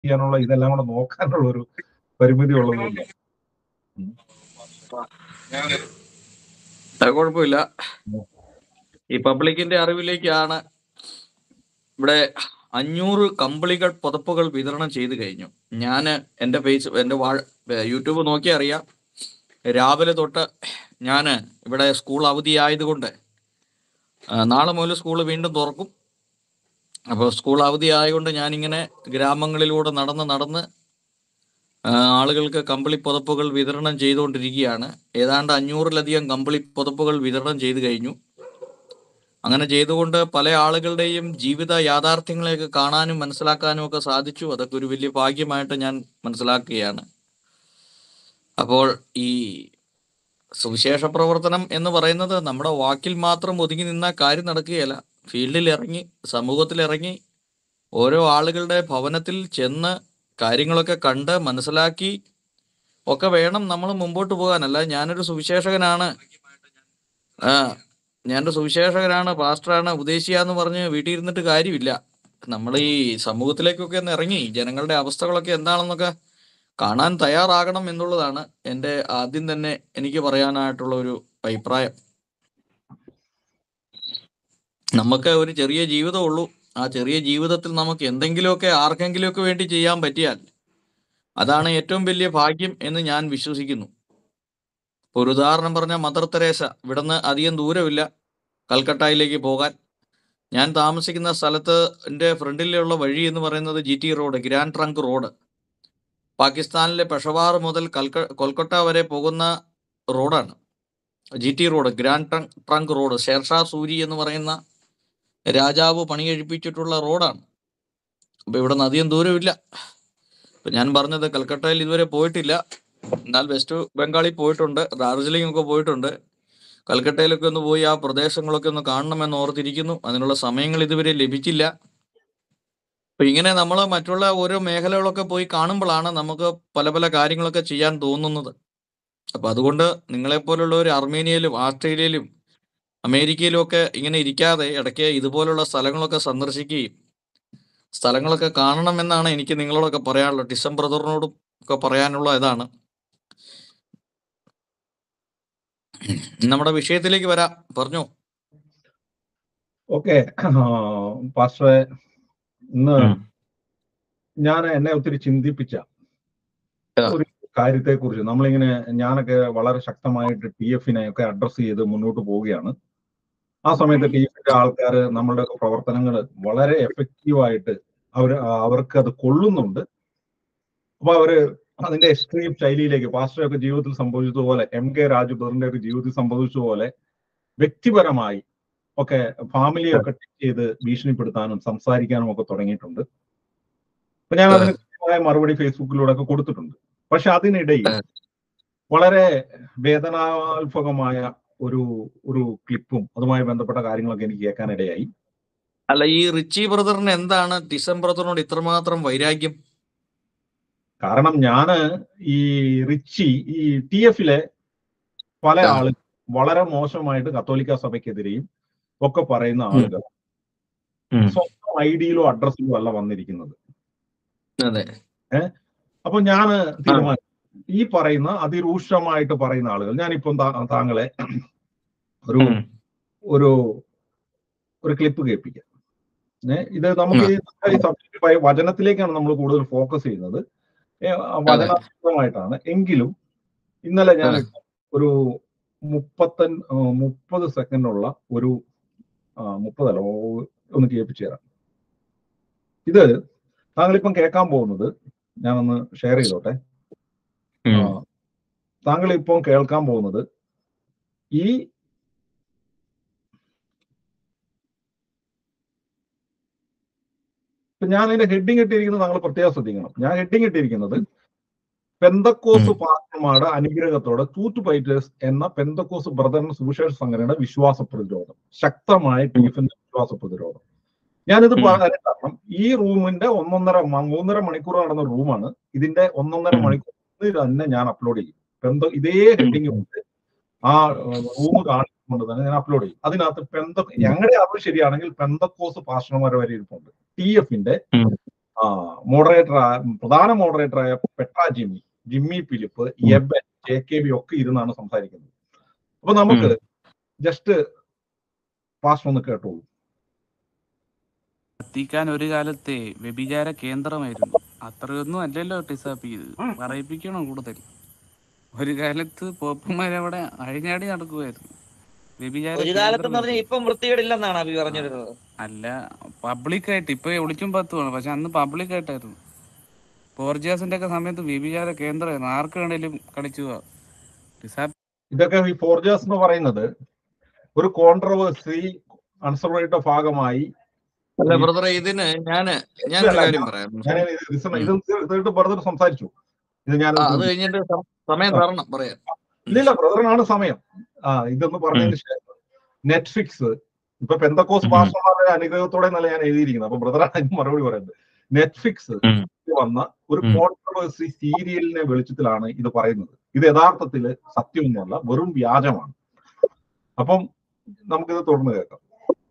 ചെയ്യാനുള്ള ഇതെല്ലാം കൂടെ നോക്കാനുള്ള ഒരു പരിമിതി ഉള്ളതുകൊണ്ട് അത് കുഴപ്പമില്ല ഈ പബ്ലിക്കിന്റെ അറിവിലേക്കാണ് ഇവിടെ അഞ്ഞൂറ് കമ്പിളികൾ പുതപ്പുകൾ വിതരണം ചെയ്തു കഴിഞ്ഞു ഞാൻ എൻ്റെ ഫേസ് എൻ്റെ വാ യൂട്യൂബ് നോക്കി അറിയാം രാവിലെ തൊട്ട് ഞാൻ ഇവിടെ സ്കൂൾ അവധി ആയതുകൊണ്ട് ആ, നാളെ മുതൽ സ്കൂൾ വീണ്ടും തുറക്കും അപ്പോൾ സ്കൂൾ അവധി ആയതുകൊണ്ട് ഞാനിങ്ങനെ ഗ്രാമങ്ങളിലൂടെ നടന്ന് നടന്ന് ആ, ആളുകൾക്ക് കമ്പിളി പുതപ്പുകൾ വിതരണം ചെയ്തുകൊണ്ടിരിക്കുകയാണ് ഏതാണ്ട് അഞ്ഞൂറിലധികം കമ്പിളി പുതപ്പുകൾ വിതരണം ചെയ്തു കഴിഞ്ഞു അങ്ങനെ ചെയ്തുകൊണ്ട് പല ആളുകളുടെയും ജീവിത യാഥാർത്ഥ്യങ്ങളെയൊക്കെ കാണാനും മനസ്സിലാക്കാനും ഒക്കെ സാധിച്ചു അതൊക്കെ ഒരു വലിയ ഭാഗ്യമായിട്ട് ഞാൻ മനസ്സിലാക്കുകയാണ് അപ്പോൾ ഈ സുവിശേഷ പ്രവർത്തനം എന്ന് പറയുന്നത് നമ്മുടെ വാക്കിൽ മാത്രം ഒതുങ്ങി നിന്ന കാര്യം നടക്കുകയല്ല ഫീൽഡിൽ ഇറങ്ങി സമൂഹത്തിൽ ഇറങ്ങി ഓരോ ആളുകളുടെ ഭവനത്തിൽ ചെന്ന് കാര്യങ്ങളൊക്കെ കണ്ട് മനസ്സിലാക്കി ഒക്കെ വേണം നമ്മൾ മുമ്പോട്ട് പോകാനല്ല ഞാനൊരു സുവിശേഷകനാണ് ആ ഞാനൊരു സുവിശേഷകനാണ് പാസ്റ്ററാണ് ഉപദേശിയാന്ന് പറഞ്ഞ് വീട്ടിൽ ഇരുന്നിട്ട് കാര്യമില്ല നമ്മൾ ഈ സമൂഹത്തിലേക്കൊക്കെ ഒന്ന് ഇറങ്ങി ജനങ്ങളുടെ അവസ്ഥകളൊക്കെ എന്താണെന്നൊക്കെ കാണാൻ തയ്യാറാകണം എന്നുള്ളതാണ് എൻ്റെ ആദ്യം തന്നെ എനിക്ക് പറയാനായിട്ടുള്ള ഒരു അഭിപ്രായം നമുക്ക് ഒരു ചെറിയ ജീവിതമുള്ളൂ ആ ചെറിയ ജീവിതത്തിൽ നമുക്ക് എന്തെങ്കിലുമൊക്കെ ആർക്കെങ്കിലുമൊക്കെ വേണ്ടി ചെയ്യാൻ പറ്റിയാൽ അതാണ് ഏറ്റവും വലിയ ഭാഗ്യം എന്ന് ഞാൻ വിശ്വസിക്കുന്നു ഒരു ഉദാഹരണം പറഞ്ഞ മദർ തെരേസ ഇവിടുന്ന് അധികം ദൂരമില്ല കൽക്കട്ടയിലേക്ക് പോകാൻ ഞാൻ താമസിക്കുന്ന സ്ഥലത്ത് എൻ്റെ ഫ്രണ്ടിലുള്ള വഴി എന്ന് പറയുന്നത് G T road grand trunk road പാകിസ്ഥാനിലെ പെഷവാർ മുതൽ കൽക്ക കൊൽക്കത്ത വരെ പോകുന്ന റോഡാണ് G T road grand trunk trunk road Sher Shah Suri എന്ന് പറയുന്ന രാജാവ് പണി കഴിപ്പിച്ചിട്ടുള്ള റോഡാണ് അപ്പൊ ഇവിടെ നിന്ന് അധികം ദൂരമില്ല ഇപ്പൊ ഞാൻ പറഞ്ഞത് കൽക്കട്ടയിൽ ഇതുവരെ പോയിട്ടില്ല എന്നാൽ വെസ്റ്റ് ബംഗാളിൽ പോയിട്ടുണ്ട് ഡാർജിലിംഗ് ഒക്കെ പോയിട്ടുണ്ട് കൽക്കട്ടയിലൊക്കെ ഒന്ന് പോയി ആ പ്രദേശങ്ങളൊക്കെ ഒന്ന് കാണണമെന്ന് ഓർത്തിരിക്കുന്നു അതിനുള്ള സമയങ്ങൾ ഇതുവരെ ലഭിച്ചില്ല അപ്പൊ ഇങ്ങനെ നമ്മൾ മറ്റുള്ള ഓരോ മേഖലകളൊക്കെ പോയി കാണുമ്പോഴാണ് നമുക്ക് പല പല കാര്യങ്ങളൊക്കെ ചെയ്യാൻ തോന്നുന്നത് അപ്പൊ അതുകൊണ്ട് നിങ്ങളെപ്പോലുള്ള ഒരു അർമേനിയയിലും ആസ്ട്രേലിയയിലും അമേരിക്കയിലും ഒക്കെ ഇങ്ങനെ ഇരിക്കാതെ ഇടയ്ക്ക് ഇതുപോലുള്ള സ്ഥലങ്ങളൊക്കെ സന്ദർശിക്കുകയും സ്ഥലങ്ങളൊക്കെ കാണണമെന്നാണ് എനിക്ക് നിങ്ങളോടൊക്കെ പറയാനുള്ളത് ഡിസം ബ്രദറിനോടും ഒക്കെ പറയാനുള്ള ഇതാണ് നമ്മുടെ വിഷയത്തിലേക്ക് വരാം പറഞ്ഞു ഓക്കെ പാസ്റ്ററെ ഇന്ന് ഉം. ഞാൻ എന്നെ ഒത്തിരി ചിന്തിപ്പിച്ച ആ. ഒരു കാര്യത്തെ കുറിച്ച് നമ്മളിങ്ങനെ ഞാനൊക്കെ വളരെ ശക്തമായിട്ട് ടി എഫിനെ ഒക്കെ അഡ്രസ് ചെയ്ത് മുന്നോട്ട് പോവുകയാണ് ആ സമയത്ത് ടി എഫിന്റെ ആൾക്കാർ നമ്മളുടെ പ്രവർത്തനങ്ങൾ വളരെ എഫക്റ്റീവായിട്ട് അവർ അവർക്ക് അത് കൊള്ളുന്നുണ്ട് അപ്പൊ അവര് അതിന്റെ എക്സ്ട്രീം ശൈലിയിലേക്ക് പാസ്റ്റർ ഒക്കെ ജീവിതത്തിൽ സംഭവിച്ചതുപോലെ എം കെ രാജുബറിന്റെ ഒക്കെ ജീവിതത്തിൽ സംഭവിച്ചതുപോലെ വ്യക്തിപരമായി ഒക്കെ ഫാമിലിയെ ഒക്കെ ടച്ച് ചെയ്ത് ഭീഷണിപ്പെടുത്താനും സംസാരിക്കാനും ഒക്കെ തുടങ്ങിയിട്ടുണ്ട് അപ്പൊ ഞാൻ അതിന് കൃത്യമായ മറുപടി ഫേസ്ബുക്കിലൂടെ ഒക്കെ കൊടുത്തിട്ടുണ്ട് പക്ഷെ അതിനിടയിൽ ആ. വളരെ വേദനാത്മകമായ ഒരു ഒരു ക്ലിപ്പും അതുമായി ബന്ധപ്പെട്ട കാര്യങ്ങളൊക്കെ എനിക്ക് കേൾക്കാനിടയായി അല്ല ഈ റിച്ചി ബ്രദറിന് എന്താണ് ഡിസം ബ്രദറിനോട് ഇത്രമാത്രം വൈരാഗ്യം കാരണം ഞാന് ഈ റിച്ചി ഈ ടി എഫിലെ പല ആ. ആളുകൾ വളരെ മോശമായിട്ട് കത്തോലിക്ക സഭയ്ക്കെതിരെയും ഒക്കെ പറയുന്ന ആളുകൾ ഉം. സ്വന്തം ഐഡിയിലോ അഡ്രസ്സിലോ അല്ല വന്നിരിക്കുന്നത് അതെ അപ്പൊ ഞാന് തീരുമാനിച്ചു ഈ പറയുന്ന അതിരൂക്ഷമായിട്ട് പറയുന്ന ആളുകൾ ഞാനിപ്പം താ- താങ്കളെ ഒരു ഉം. ഒരു ഒരു ക്ലിപ്പ് കേൾപ്പിക്കാം ഏ, ഇത് നമുക്ക് ഈ ഈ subject ആയ വചനത്തിലേക്കാണ് നമ്മൾ കൂടുതൽ ഫോക്കസ് ചെയ്യുന്നത് ഏ, ആ വചനാത്മകമായിട്ടാണ് എങ്കിലും ഇന്നലെ ഞാൻ അതെ. ഒരു മുപ്പത്തൻ ആ, മുപ്പത് സെക്കൻഡുള്ള ഒരു ആ, മുപ്പതല്ല ഓ, ഒന്ന് കേൾപ്പിച്ചു തരാം ഇത് താങ്കളിപ്പം കേൾക്കാൻ പോകുന്നത് ഞാനൊന്ന് ഷെയർ ചെയ്തോട്ടെ ഉം. ആ, താങ്കൾ ഇപ്പം കേൾക്കാൻ പോകുന്നത് ഈ ഇപ്പൊ ഞാൻ ഇതിന്റെ ഹെഡിങ് ഇട്ടിരിക്കുന്നത് താങ്കൾ പ്രത്യേകം ശ്രദ്ധിക്കണം ഞാൻ ഹെഡിങ് ഇട്ടിരിക്കുന്നത് പെന്തക്കോസ് പാസ്റ്റർമാരുടെ അനുഗ്രഹത്തോടെ ടൂത്ത് ഫൈറ്റേഴ്സ് എന്ന പെന്തക്കോസ് ബ്രദറിന് സുവിശേഷ സംഘടനയുടെ വിശ്വാസ പ്രതിരോധം ശക്തമായ ടീഫിന്റെ വിശ്വാസ പ്രതിരോധം ഞാനിത് ഉം. പറയാൻ കാരണം ഈ റൂമിന്റെ ഒന്നൊന്നര മ- മൂന്നര മണിക്കൂർ നടന്ന റൂമാണ് ഇതിന്റെ ഒന്നൊന്നര ഉം. മണിക്കൂർ തന്നെ ഞാൻ അപ്ലോഡ് ചെയ്യും പെന്ത ഇതേ ഹെഡിങ് കൊണ്ട് ആ റൂം കാണിച്ചുകൊണ്ട് തന്നെ ഞാൻ അപ്ലോഡ് ചെയ്യും അതിനകത്ത് പെന്ത ഞങ്ങളുടെ അറിവ് ശരിയാണെങ്കിൽ പെന്തക്കോസ് പാസ്റ്റർമാർ വരെ ഇരിപ്പുണ്ട് ടി എഫിന്റെ ഉം. ആ മോഡറേറ്റർ പ്രധാന മോഡറേറ്ററായ Petra Jimmy Jimmy Philip Eben J K B ഒക്കെ ഇരുന്നാണ് സംസാരിക്കുന്നത് അപ്പൊ നമുക്ക് ജസ്റ്റ് പാസ്റ്റ് ഒന്ന് കേട്ടോളൂ വത്തിക്കാൻ ഒരു കാലത്തെ വ്യഭിചാര കേന്ദ്രമായിരുന്നു അത്രയൊന്നും അല്ലല്ലോ ടിസാപ്പി ഇത് പറയിപ്പിക്കണം കൂടുതൽ ഒരു കാലത്ത് പോപ്പന്മാരവിടെ അഴിഞ്ഞാടി നടക്കുമായിരുന്നു വ്യഭിചാര ഒരു കാലത്ത് പറഞ്ഞാൽ കേന്ദ്രമായിരുന്നു. ഇപ്പം വൃത്തികേടില്ലെന്നാണ് അഭി പറഞ്ഞിരുന്നത് അല്ല പബ്ലിക്കായിട്ട് ഇപ്പൊ ഒളിച്ചും പത്തുമാണ് പക്ഷെ അന്ന് പബ്ലിക്കായിട്ടായിരുന്നു പോർജിയാസിന്റെ ഒക്കെ സമയത്ത് വ്യഭിചാര കേന്ദ്രമായിരുന്നു ആർക്ക് വേണേലും കളിച്ചു പോവാം ടിസാപ്പി ഇതൊക്കെ ഈ ഫോർജേഴ്സ് എന്ന് പറയുന്നത് ഒരു കോൺട്രവേഴ്സി അൺസർവൈയുടെ ഭാഗമായി അല്ല ബ്രദറെ ഇതിന് ഞാന് ഞാനൊരു കാര്യം പറയാം ഞാൻ ഇത് listen- ഇത് തീർത്ത് ബ്രദർ സംസാരിച്ചു ഇത് ഞാൻ ആ, അത് കഴിഞ്ഞിട്ട് സം- സമയം തരണം പറയാം ഇല്ലില്ല ബ്രദറിനാണ് സമയം ആ ഇതൊന്ന് പറഞ്ഞതിന് ശേഷം നെറ്റ്ഫ്ലിക്സ് ഇപ്പൊ പെന്തക്കോസ് ഉം. പാസ്റ്റർമാരുടെ അനുഗ്രഹത്തോടെ എന്നല്ല ഞാൻ എഴുതിയിരിക്കുന്നത് അപ്പൊ ബ്രദറാണ് അതിന് മറുപടി പറയുന്നത് നെറ്റ്ഫ്ലിക്സ് ഉം. വന്ന ഒരു ഉം. കോൺട്രവേഴ്സി സീരിയലിനെ വെളിച്ചത്തിലാണ് ഇത് പറയുന്നത് ഇത് യഥാർത്ഥത്തിൽ സത്യമൊന്നുമല്ല വെറും വ്യാജമാണ് അപ്പം നമുക്കിത് തുടർന്ന് കേൾക്കാം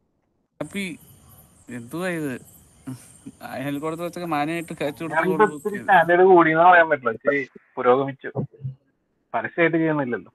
എന്തുവാ ഇത് അയൽക്കൂടത്ത് വെച്ചൊക്കെ മാനായിട്ട് കച്ചു ഞാനിപ്പോ ഇത്തിരി സ്റ്റാൻഡേർഡ് കൂടിയെന്ന് പറയാൻ പറ്റില്ല ഇത്തിരി പുരോഗമിച്ചു പരസ്യമായിട്ട് ചെയ്യുന്നില്ലല്ലോ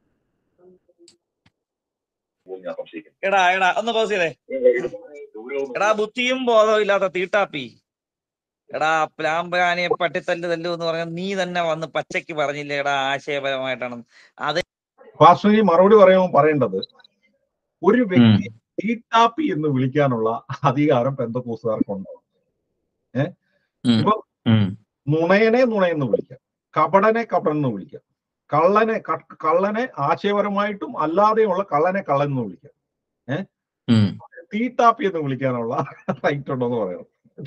എടാ എടാ ഒന്ന് പോസ് ചെയ്തേ എടാ ബുദ്ധിയും ബോധവും ഇല്ലാത്ത തീട്ടാപ്പി എടാ പ്ലാമ്പാനിയെ പട്ടിത്തല്ല് തല്ലു എന്ന് പറഞ്ഞാൽ നീ തന്നെ വന്ന് പച്ചയ്ക്ക് പറഞ്ഞില്ലേ എടാ ആശയപരമായിട്ടാണ് അത് പാസ്റ്ററിന് മറുപടി പറയുമ്പോൾ പറയേണ്ടത് ഒരു വ്യക്തി തീട്ടാപ്പി എന്ന് വിളിക്കാനുള്ള അധികാരം പെന്തക്കോസുകാർക്കുണ്ടോ ഉം. ഇപ്പൊ ഉം. നുണയനെ നുണയെന്ന് വിളിക്കാം കപടനെ കപടൻ എന്ന് വിളിക്കാം കള്ളനെ ക- കള്ളനെ ആശയപരമായിട്ടും അല്ലാതെയുള്ള കള്ളനെ കള്ളൻ എന്ന് വിളിക്കാം ഉം. തീട്ടാപ്പി എന്ന് വിളിക്കാനുള്ള റൈറ്റ് ഉണ്ടോ എന്ന് പറയണം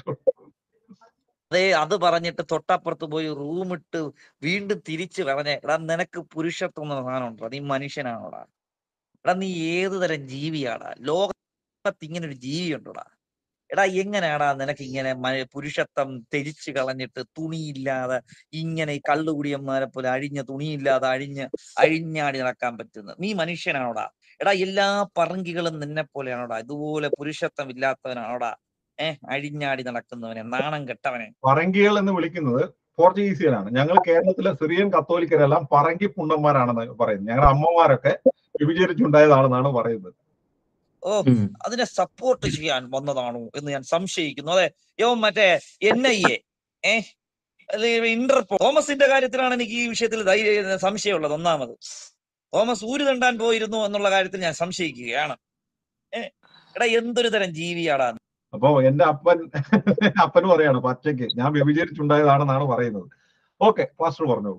അതേ അത് പറഞ്ഞിട്ട് തൊട്ടപ്പുറത്ത് പോയി റൂമിട്ട് വീണ്ടും തിരിച്ച് പറഞ്ഞ എടാ നിനക്ക് പുരുഷത്വം എന്ന സാധനം ഉണ്ടോ നീ മനുഷ്യനാണോടാ എടാ നീ ഏത് തരം ജീവിയാടാ ലോകത്ത് ഇങ്ങനെ ഒരു ജീവി ഉണ്ടോടാ എടാ എങ്ങനെയാടാ നിനക്ക് ഇങ്ങനെ മ- പുരുഷത്വം തെരിച്ചു കളഞ്ഞിട്ട് തുണിയില്ലാതെ ഇങ്ങനെ ഈ കള്ളുകുടിയന്മാരെ പോലെ അഴിഞ്ഞ തുണിയില്ലാതെ അഴിഞ്ഞ് അഴിഞ്ഞാടി നടക്കാൻ പറ്റുന്നത് നീ മനുഷ്യനാണോടാ എടാ എല്ലാ പറങ്കികളും നിന്നെ പോലെയാണോടാ ഇതുപോലെ പുരുഷത്വം ഇല്ലാത്തവനാണോടാ ഏഹ് അഴിഞ്ഞാടി നടക്കുന്നവനെ നാണം കെട്ടവനെ പറങ്കികൾ എന്ന് വിളിക്കുന്നത് പോർച്ചുഗീസിയനാണ് ഞങ്ങൾ കേരളത്തിലെ സിറിയൻ കത്തോലിക്കരെല്ലാം പറങ്കി പുണ്ടന്മാരാണെന്ന് പറയുന്നത് ഞങ്ങളുടെ അമ്മമാരൊക്കെ വിഭജിച്ചുണ്ടായതാണെന്നാണ് പറയുന്നത് ഓ ഉം. അതിനെ സപ്പോർട്ട് ചെയ്യാൻ വന്നതാണോ എന്ന് ഞാൻ സംശയിക്കുന്നു അതെ യോ മറ്റേ എൻ ഐ എ ഏഹ് ഇന്റർപോ തോമസിന്റെ കാര്യത്തിലാണ് എനിക്ക് ഈ വിഷയത്തിൽ ധൈര്യ സംശയമുള്ളത് ഒന്നാമത് തോമസ് ഊര് തണ്ടാൻ പോയിരുന്നു എന്നുള്ള കാര്യത്തിൽ ഞാൻ സംശയിക്കുകയാണ് ഏ എടാ എന്തൊരു തരം ജീവിയാടാ നീ? അപ്പൊ എന്റെ അപ്പൻ അപ്പൻ പറയാണ് പച്ചയ്ക്ക് ഞാൻ വ്യഭിചരിച്ചുണ്ടായതാണെന്നാണ് പറയുന്നത് ഓക്കെ പാസ്റ്റർ പറഞ്ഞോളൂ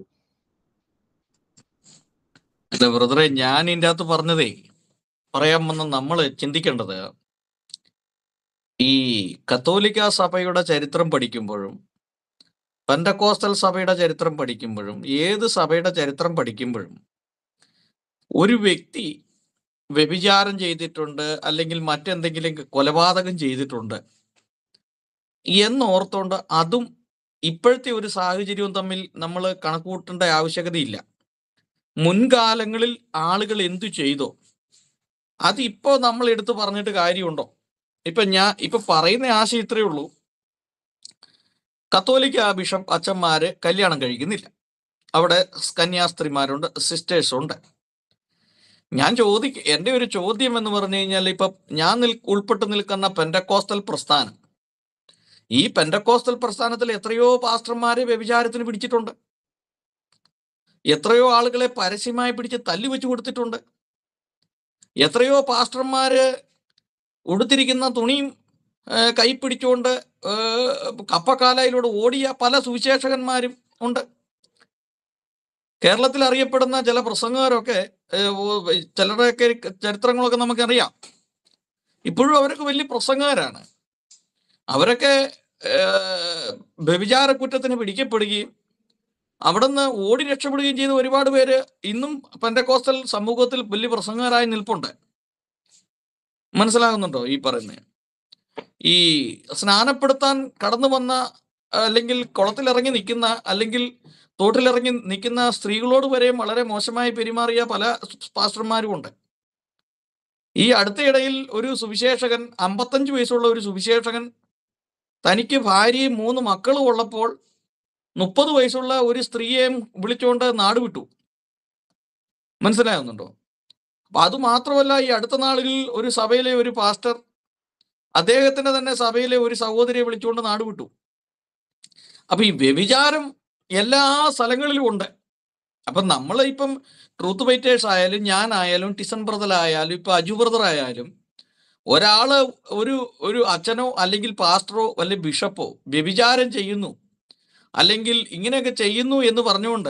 അല്ല ബ്രദറെ ഞാൻ ഇതിന്റെ അകത്ത് പറഞ്ഞതേ പറയാൻ വന്ന നമ്മൾ ചിന്തിക്കേണ്ടത് ഈ കത്തോലിക്ക സഭയുടെ ചരിത്രം പഠിക്കുമ്പോഴും പെന്തക്കോസ്റ്റൽ സഭയുടെ ചരിത്രം പഠിക്കുമ്പോഴും ഏത് സഭയുടെ ചരിത്രം പഠിക്കുമ്പോഴും ഒരു വ്യക്തി വ്യഭിചാരം ചെയ്തിട്ടുണ്ട് അല്ലെങ്കിൽ മറ്റെന്തെങ്കിലും കൊലപാതകം ചെയ്തിട്ടുണ്ട് എന്നോർത്തോണ്ട് അതും ഇപ്പോഴത്തെ ഒരു സാഹചര്യവും തമ്മിൽ നമ്മൾ കണക്കുകൂട്ടേണ്ട ആവശ്യകതയില്ല മുൻകാലങ്ങളിൽ ആളുകൾ എന്തു ചെയ്തോ അത് ഇപ്പോ നമ്മൾ എടുത്തു പറഞ്ഞിട്ട് കാര്യമുണ്ടോ ഇപ്പൊ ഞാൻ ഇപ്പൊ പറയുന്ന ആശയം ഇത്രയേ ഉള്ളൂ കത്തോലിക്ക ബിഷപ്പ് അച്ഛന്മാര് കല്യാണം കഴിക്കുന്നില്ല അവിടെ കന്യാസ്ത്രീമാരുണ്ട് സിസ്റ്റേഴ്സ് ഉണ്ട് ഞാൻ ചോദിക്ക എന്റെ ഒരു ചോദ്യം എന്ന് പറഞ്ഞു കഴിഞ്ഞാൽ ഇപ്പൊ ഞാൻ നിൽ ഉൾപ്പെട്ട് നിൽക്കുന്ന പെൻഡക്കോസ്റ്റൽ പ്രസ്ഥാനം ഈ പെൻഡക്കോസ്റ്റൽ പ്രസ്ഥാനത്തിൽ എത്രയോ പാസ്റ്റർമാരെ വ്യഭിചാരത്തിന് പിടിച്ചിട്ടുണ്ട് എത്രയോ ആളുകളെ പരസ്യമായി പിടിച്ച് തല്ലി വെച്ച് കൊടുത്തിട്ടുണ്ട് എത്രയോ പാസ്റ്റർമാര് ഉടുത്തിരിക്കുന്ന തുണിയും ആ, കൈ പിടിച്ചുകൊണ്ട് ആ, കപ്പക്കാലയിലൂടെ ഓടിയ പല സുവിശേഷകന്മാരും ഉണ്ട് കേരളത്തിൽ അറിയപ്പെടുന്ന ചില പ്രസംഗകരൊക്കെ ഏ, ഓ, ചിലരുടെയൊക്കെ ചരിത്രങ്ങളൊക്കെ നമുക്കറിയാം ഇപ്പോഴും അവരൊക്കെ വലിയ പ്രസംഗകരാണ് അവരൊക്കെ ഏ, വ്യഭിചാര കുറ്റത്തിന് പിടിക്കപ്പെടുകയും അവിടുന്ന് ഓടി രക്ഷപ്പെടുകയും ചെയ്ത ഒരുപാട് പേര് ഇന്നും പെൻഡക്കോസ്റ്റൽ സമൂഹത്തിൽ വലിയ പ്രസംഗകരായി നിൽപ്പുണ്ട് മനസ്സിലാകുന്നുണ്ടോ ഈ പറയുന്നത് ഈ സ്നാനപ്പെടുത്താൻ കടന്നു വന്ന അല്ലെങ്കിൽ കുളത്തിലിറങ്ങി നിൽക്കുന്ന അല്ലെങ്കിൽ തോട്ടിലിറങ്ങി നിൽക്കുന്ന സ്ത്രീകളോട് വരെയും വളരെ മോശമായി പെരുമാറിയ പല പാസ്റ്റർമാരും ഉണ്ട് ഈ അടുത്തയിടയിൽ ഒരു സുവിശേഷകൻ അമ്പത്തഞ്ച് വയസ്സുള്ള ഒരു സുവിശേഷകൻ തനിക്ക് ഭാര്യയും മൂന്ന് മക്കളും ഉള്ളപ്പോൾ മുപ്പത് വയസ്സുള്ള ഒരു സ്ത്രീയെയും വിളിച്ചുകൊണ്ട് നാട് വിട്ടു മനസ്സിലാകുന്നുണ്ടോ അപ്പൊ അത് മാത്രമല്ല ഈ അടുത്ത നാളുകളിൽ ഒരു സഭയിലെ ഒരു പാസ്റ്റർ അദ്ദേഹത്തിന്റെ തന്നെ സഭയിലെ ഒരു സഹോദരിയെ വിളിച്ചുകൊണ്ട് നാട് വിട്ടു അപ്പൊ ഈ വ്യഭിചാരം എല്ലാ സ്ഥലങ്ങളിലും ഉണ്ട് അപ്പൊ നമ്മൾ ഇപ്പം ട്രൂത്ത് ബൈറ്റേഴ്സ് ആയാലും ഞാനായാലും ടിസൺ ബ്രദർ ആയാലും ഇപ്പൊ അജു ബ്രദർ ആയാലും ഒരാള് ഒരു ഒരു അച്ഛനോ അല്ലെങ്കിൽ പാസ്റ്ററോ അല്ലെങ്കിൽ ബിഷപ്പോ വ്യഭിചാരം ചെയ്യുന്നു അല്ലെങ്കിൽ ഇങ്ങനെയൊക്കെ ചെയ്യുന്നു എന്ന് പറഞ്ഞുകൊണ്ട്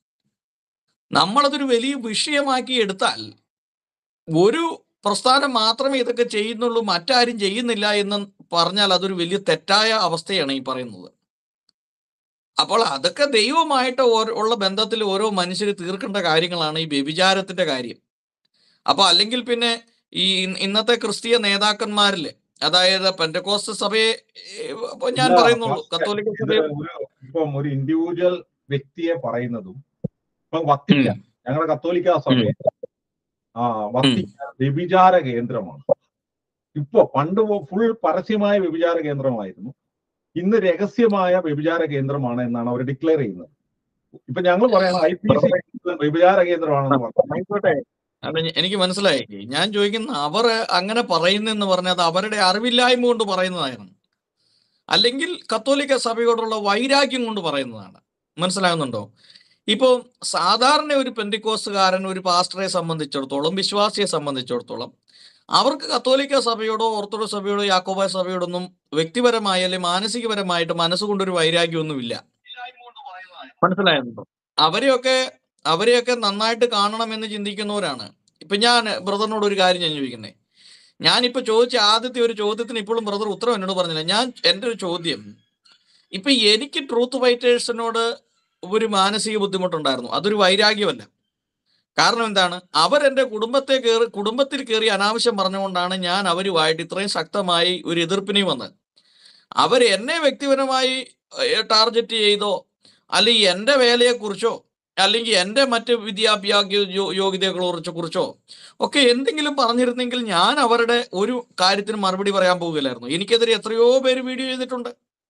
നമ്മളതൊരു വലിയ വിഷയമാക്കി എടുത്താൽ ഒരു പ്രസ്ഥാനം മാത്രമേ ഇതൊക്കെ ചെയ്യുന്നുള്ളൂ മറ്റാരും ചെയ്യുന്നില്ല എന്ന് പറഞ്ഞാൽ അതൊരു വലിയ തെറ്റായ അവസ്ഥയാണ് ഈ പറയുന്നത് അപ്പോൾ അതൊക്കെ ദൈവമായിട്ട് ഓരോ- ഉള്ള ബന്ധത്തിൽ ഓരോ മനുഷ്യർ തീർക്കേണ്ട കാര്യങ്ങളാണ് ഈ വ്യഭിചാരത്തിന്റെ കാര്യം അപ്പൊ അല്ലെങ്കിൽ പിന്നെ ഈ ഇൻ- ഇന്നത്തെ ക്രിസ്തീയ നേതാക്കന്മാരില് അതായത് പെന്തക്കോസ്ത് സഭയെ ഏഹ്, ഇപ്പൊ ഞാൻ ഇല്ല, പറയുന്നുള്ളൂ പക്ഷേ കത്തോലിക്ക ഇത് സഭയെ ഒരു ഇപ്പം ഒരു ഇൻഡിവിജ്വൽ വ്യക്തിയെ പറയുന്നതും ഇപ്പം വത്തിക്കാൻ ഞങ്ങളുടെ കത്തോലിക്ക സഭയെ ആ വത്തിക്കാൻ വ്യഭിചാര കേന്ദ്രമാണ് ഇപ്പൊ പണ്ട് ഫുൾ പരസ്യമായ വ്യഭിചാര കേന്ദ്രമായിരുന്നു ഇന്ന് രഹസ്യമായ വ്യഭിചാര കേന്ദ്രമാണ് എന്നാണ് അവർ ഡിക്ലെയർ ചെയ്യുന്നത് ഇപ്പൊ ഞങ്ങൾ പറയണം ഐ പി സി വ്യഭിചാര കേന്ദ്രമാണെന്ന് പറഞ്ഞു ആയിക്കോട്ടെ അത് ഞ- എനിക്ക് മനസ്സിലായി ഞാൻ ചോദിക്കുന്ന അവർ അങ്ങനെ പറയുന്നെന്ന് പറഞ്ഞാൽ അത് അവരുടെ അറിവില്ലായ്മ കൊണ്ട് പറയുന്നതായിരുന്നു അല്ലെങ്കിൽ കത്തോലിക്ക സഭയോടുള്ള വൈരാഗ്യം കൊണ്ട് പറയുന്നതാണ് മനസ്സിലാകുന്നുണ്ടോ ഇപ്പോൾ സാധാരണ ഒരു പെന്തിക്കോസുകാരൻ ഒരു പാസ്റ്ററെ സംബന്ധിച്ചിടത്തോളം വിശ്വാസിയെ സംബന്ധിച്ചിടത്തോളം അവർക്ക് കത്തോലിക്ക സഭയോടോ ഓർത്തഡോക്സ് സഭയോടോ യാക്കോബായ സഭയോടൊന്നും വ്യക്തിപരമായി അല്ലെങ്കിൽ മാനസികപരമായിട്ട് മനസ്സുകൊണ്ടൊരു വൈരാഗ്യമൊന്നുമില്ല മനസ്സിലാകുന്നുണ്ടോ അവരെയൊക്കെ അവരെയൊക്കെ നന്നായിട്ട് കാണണമെന്ന് ചിന്തിക്കുന്നവരാണ് ഇപ്പൊ ഞാൻ ബ്രദറിനോട് ഒരു കാര്യം ഞാൻ ചോദിക്കുന്നേ ഞാനിപ്പോ ചോദിച്ച ആദ്യത്തെ ഒരു ചോദ്യത്തിന് ഇപ്പോഴും ബ്രദർ ഉത്തരം എന്നോട് പറഞ്ഞില്ല ഞാൻ എൻ്റെ ഒരു ചോദ്യം ഇപ്പൊ എനിക്ക് ട്രൂത്ത് ഫൈറ്റേഴ്സിനോട് ഒരു മാനസിക ബുദ്ധിമുട്ടുണ്ടായിരുന്നു അതൊരു വൈരാഗ്യമല്ല കാരണം എന്താണ് അവരെന്റെ കുടുംബത്തെ കയറി കുടുംബത്തിൽ കയറി അനാവശ്യം പറഞ്ഞുകൊണ്ടാണ് ഞാൻ അവരുമായിട്ട് ഇത്രയും ശക്തമായി ഒരു എതിർപ്പിനെയും വന്നത് അവർ എന്നെ വ്യക്തിപരമായി ടാർഗറ്റ് ചെയ്തോ അല്ലെങ്കിൽ എൻ്റെ വേലയെക്കുറിച്ചോ അല്ലെങ്കിൽ എൻ്റെ മറ്റ് വിദ്യാഭ്യാസ യോ- യോഗ്യതകളെ കുറിച്ചോ കുറിച്ചോ ഒക്കെ എന്തെങ്കിലും പറഞ്ഞിരുന്നെങ്കിൽ ഞാൻ അവരുടെ ഒരു കാര്യത്തിന് മറുപടി പറയാൻ പോകില്ലായിരുന്നു എനിക്കെതിരെ എത്രയോ പേര് വീഡിയോ ചെയ്തിട്ടുണ്ട്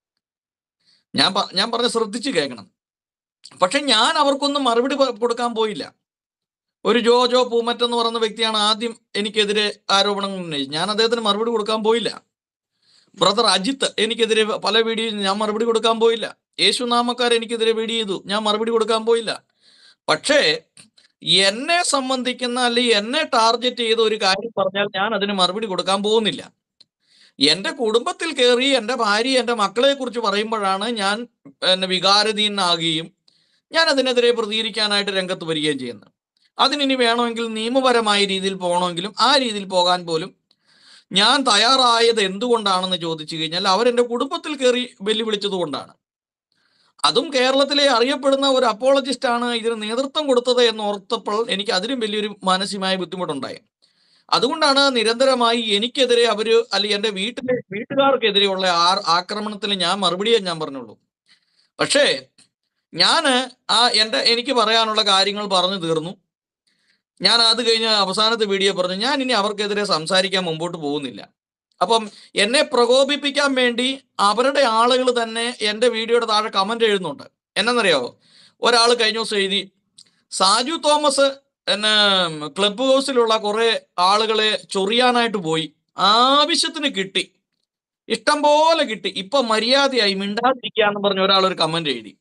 ഞാൻ പ- ഞാൻ പറഞ്ഞ ശ്രദ്ധിച്ച് കേൾക്കണം പക്ഷെ ഞാൻ അവർക്കൊന്നും മറുപടി പ- കൊടുക്കാൻ പോയില്ല ഒരു ജോജോ പൂമറ്റ് എന്ന് പറയുന്ന വ്യക്തിയാണ് ആദ്യം എനിക്കെതിരെ ആരോപണങ്ങൾ ഉന്നയിച്ചത് ഞാൻ അദ്ദേഹത്തിന് മറുപടി കൊടുക്കാൻ പോയില്ല ബ്രദർ അജിത്ത് എനിക്കെതിരെ പല വീഡിയോ ഞാൻ മറുപടി കൊടുക്കാൻ പോയില്ല യേശുനാമക്കാർ എനിക്കെതിരെ വീഡിയോ ചെയ്തു ഞാൻ മറുപടി കൊടുക്കാൻ പോയില്ല പക്ഷേ എന്നെ സംബന്ധിക്കുന്ന അല്ലെങ്കിൽ എന്നെ ടാർഗറ്റ് ചെയ്ത ഒരു കാര്യം പറഞ്ഞാൽ ഞാൻ അതിന് മറുപടി കൊടുക്കാൻ പോകുന്നില്ല എന്റെ കുടുംബത്തിൽ കയറി എന്റെ ഭാര്യ എന്റെ മക്കളെ കുറിച്ച് പറയുമ്പോഴാണ് ഞാൻ എന്നെ വികാരധീനാകുകയും ഞാൻ അതിനെതിരെ പ്രതികരിക്കാനായിട്ട് രംഗത്ത് വരികയും ചെയ്യുന്നത് അതിനി വേണമെങ്കിൽ നിയമപരമായ രീതിയിൽ പോകണമെങ്കിലും ആ രീതിയിൽ പോകാൻ പോലും ഞാൻ തയ്യാറായത് എന്തുകൊണ്ടാണെന്ന് ചോദിച്ചു കഴിഞ്ഞാൽ അവരെന്റെ കുടുംബത്തിൽ കയറി വെല്ലുവിളിച്ചത് കൊണ്ടാണ് അതും കേരളത്തിലെ അറിയപ്പെടുന്ന ഒരു അപ്പോളജിസ്റ്റ് ആണ് ഇതിന് നേതൃത്വം കൊടുത്തത് എന്ന് ഓർത്തപ്പോൾ എനിക്ക് അതിലും വലിയൊരു മാനസികമായ ബുദ്ധിമുട്ടുണ്ടായി അതുകൊണ്ടാണ് നിരന്തരമായി എനിക്കെതിരെ അവര് അല്ലെങ്കിൽ എന്റെ വീട്ടിലെ വീട്ടുകാർക്കെതിരെയുള്ള ആ ആക്രമണത്തിന് ഞാൻ മറുപടിയേ ഞാൻ പറഞ്ഞുള്ളൂ പക്ഷേ ഞാന് ആ എന്റെ എനിക്ക് പറയാനുള്ള കാര്യങ്ങൾ പറഞ്ഞു തീർന്നു ഞാൻ അത് കഴിഞ്ഞ് അവസാനത്തെ വീഡിയോ പറഞ്ഞു ഞാൻ ഇനി അവർക്കെതിരെ സംസാരിക്കാൻ മുമ്പോട്ട് പോകുന്നില്ല അപ്പം എന്നെ പ്രകോപിപ്പിക്കാൻ വേണ്ടി അവരുടെ ആളുകൾ തന്നെ എൻ്റെ വീഡിയോയുടെ താഴെ കമന്റ് എഴുതുന്നുണ്ട് എന്നറിയാവോ ഒരാൾ കഴിഞ്ഞ ദിവസം എഴുതി സാജു തോമസ് എന്നെ ക്ലബ് ഹൗസിലുള്ള കുറെ ആളുകളെ ചൊറിയാനായിട്ട് പോയി ആവശ്യത്തിന് കിട്ടി ഇഷ്ടം പോലെ കിട്ടി ഇപ്പൊ മര്യാദയായി മിണ്ടാതിരിക്കാന്ന് പറഞ്ഞ ഒരാൾ ഒരു കമന്റ് എഴുതി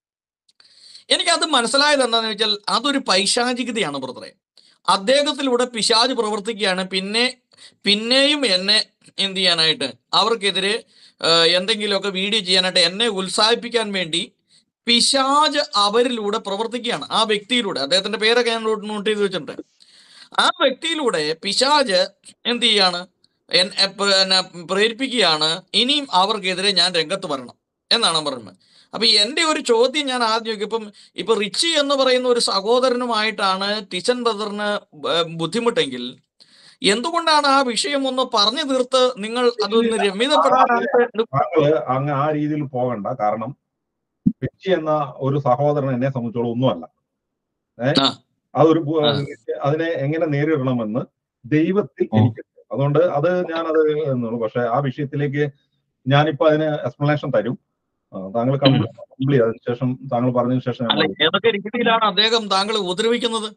എനിക്കത് മനസ്സിലായത് എന്താണെന്ന് വെച്ചാൽ അതൊരു പൈശാചികതയാണ് ബ്രദറെ അദ്ദേഹത്തിലൂടെ പിശാജ് പ്രവർത്തിക്കുകയാണ് പിന്നെ പിന്നെയും എന്നെ എന്ത് ചെയ്യാനായിട്ട് അവർക്കെതിരെ ആ, എന്തെങ്കിലുമൊക്കെ വീഡിയോ ചെയ്യാനായിട്ട് എന്നെ ഉത്സാഹിപ്പിക്കാൻ വേണ്ടി പിശാജ് അവരിലൂടെ പ്രവർത്തിക്കുകയാണ് ആ വ്യക്തിയിലൂടെ അദ്ദേഹത്തിന്റെ പേരൊക്കെ ഞാൻ നോട്ട് നോട്ട് ചെയ്ത് വെച്ചിട്ടുണ്ട് ആ വ്യക്തിയിലൂടെ പിശാജ് എന്ത് ചെയ്യാണ് എൻ- എ- പ- എന്നെ പ്രേരിപ്പിക്കുകയാണ് ഇനിയും അവർക്കെതിരെ ഞാൻ രംഗത്ത് വരണം എന്നാണ് പറയുന്നത് അപ്പൊ എന്റെ ഒരു ചോദ്യം ഞാൻ ആദ്യം ചോദിക്കും. ഇപ്പം ഇപ്പൊ റിച്ചി എന്ന് പറയുന്ന ഒരു സഹോദരനുമായിട്ടാണ് ടിച്ചൻ ബ്രദറിന് ബ- ബുദ്ധിമുട്ടെങ്കിൽ എന്തുകൊണ്ടാണ് ആ വിഷയം ഒന്ന് പറഞ്ഞു തീർത്ത് നിങ്ങൾ അതൊന്ന് രമ്യതപ്പെടാനായിട്ട് താങ്കള് അങ്ങ് ആ രീതിയിൽ പോകണ്ട കാരണം വ്യക്തി എന്ന ഒരു സഹോദരൻ എന്നെ സംബന്ധിച്ചോളം ഒന്നുമല്ല ഏഹ് ആ. അതൊരു പു- ആ. അതിനെ എങ്ങനെ നേരിടണമെന്ന് ദൈവത്തിൽ ഉം. എനിക്കുണ്ട് അതുകൊണ്ട് അത് ഞാൻ അത് എന്നുള്ളൂ പക്ഷെ ആ വിഷയത്തിലേക്ക് ഞാനിപ്പോ അതിന് എക്സ്പ്ലനേഷൻ തരും ആ, താങ്കൾ കംപ്ലീറ്റ് അതിന് ശേഷം താങ്കൾ പറഞ്ഞതിന് ശേഷം ഞാൻ അല്ല പറയും. ഏതൊക്കെ രീതിയിലാണ് അദ്ദേഹം താങ്കൾ ഉപദ്രവിക്കുന്നത്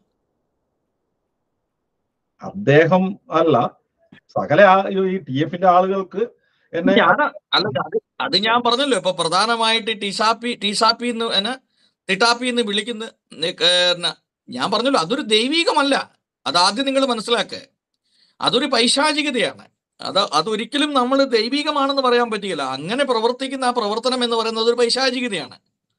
അദ്ദേഹം അല്ല സകല ആ- ഈ ടി എഫിന്റെ ആളുകൾക്ക് എന്നെ ഞാൻ അല്ല അത് അത് ഞാൻ പറഞ്ഞല്ലോ ഇപ്പൊ പ്രധാനമായിട്ട് ടിസാപ്പി ടിസാപ്പി എന്ന് എന്നെ തിട്ടാപ്പി എന്ന് വിളിക്കുന്ന നി- ഏ, ഞാൻ പറഞ്ഞല്ലോ അതൊരു ദൈവീകമല്ല അത് ആദ്യം നിങ്ങൾ മനസ്സിലാക്കുക അതൊരു പൈശാചികതയാണ് അത് അതൊരിക്കലും നമ്മൾ ദൈവികമാണെന്ന് പറയാൻ പറ്റില്ല അങ്ങനെ പ്രവർത്തിക്കുന്ന ആ പ്രവർത്തനം എന്ന് പറയുന്നത് ഒരു പൈശാചികതയാണ്